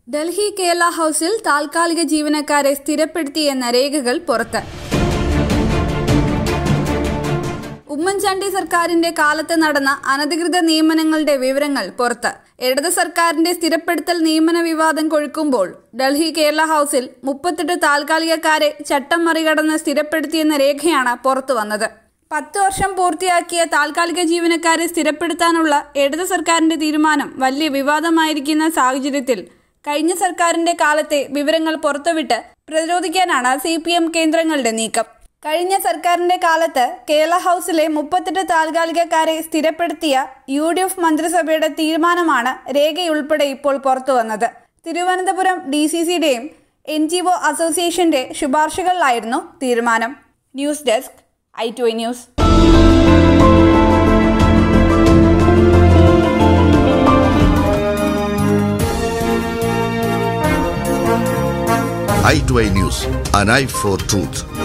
ഡൽഹി കേരള ഹൌസിൽ താൽക്കാലിക ജീവനക്കാരെ സ്ഥിരപ്പെടുത്തിയെന്ന രേഖകൾ പുറത്ത് ഉമ്മൻചാണ്ടി സർക്കാരിന്റെ കാലത്ത് നടന്ന അനധികൃത നിയമനങ്ങളുടെ വിവരങ്ങൾ പുറത്ത് ഇടത് സർക്കാരിന്റെ സ്ഥിരപ്പെടുത്തൽ നിയമന വിവാദം കൊഴുക്കുമ്പോൾ ഡൽഹി കേരള ഹൌസിൽ മുപ്പത്തെട്ട് താൽക്കാലികക്കാരെ ചട്ടം മറികടന്ന് സ്ഥിരപ്പെടുത്തിയെന്ന രേഖയാണ് പുറത്തു വന്നത് പത്ത് വർഷം പൂർത്തിയാക്കിയ താൽക്കാലിക ജീവനക്കാരെ സ്ഥിരപ്പെടുത്താനുള്ള ഇടത് സർക്കാരിന്റെ തീരുമാനം വലിയ വിവാദമായിരിക്കുന്ന സാഹചര്യത്തിൽ കഴിഞ്ഞ സർക്കാരിന്റെ കാലത്തെ വിവരങ്ങൾ പുറത്തുവിട്ട് പ്രതിരോധിക്കാനാണ് സി പി എം കേന്ദ്രങ്ങളുടെ നീക്കം കഴിഞ്ഞ സർക്കാരിന്റെ കാലത്ത് കേരള ഹൌസിലെ മുപ്പത്തെട്ട് താൽക്കാലികക്കാരെ സ്ഥിരപ്പെടുത്തിയ യു ഡി എഫ് മന്ത്രിസഭയുടെ തീരുമാനമാണ് രേഖയുൾപ്പെടെ ഇപ്പോൾ പുറത്തുവന്നത് തിരുവനന്തപുരം ഡി സി സിയുടെയും എൻ ജി ഒ അസോസിയേഷന്റെ ശുപാർശകളിലായിരുന്നു തീരുമാനം news desk I two news i2i News, an eye for truth.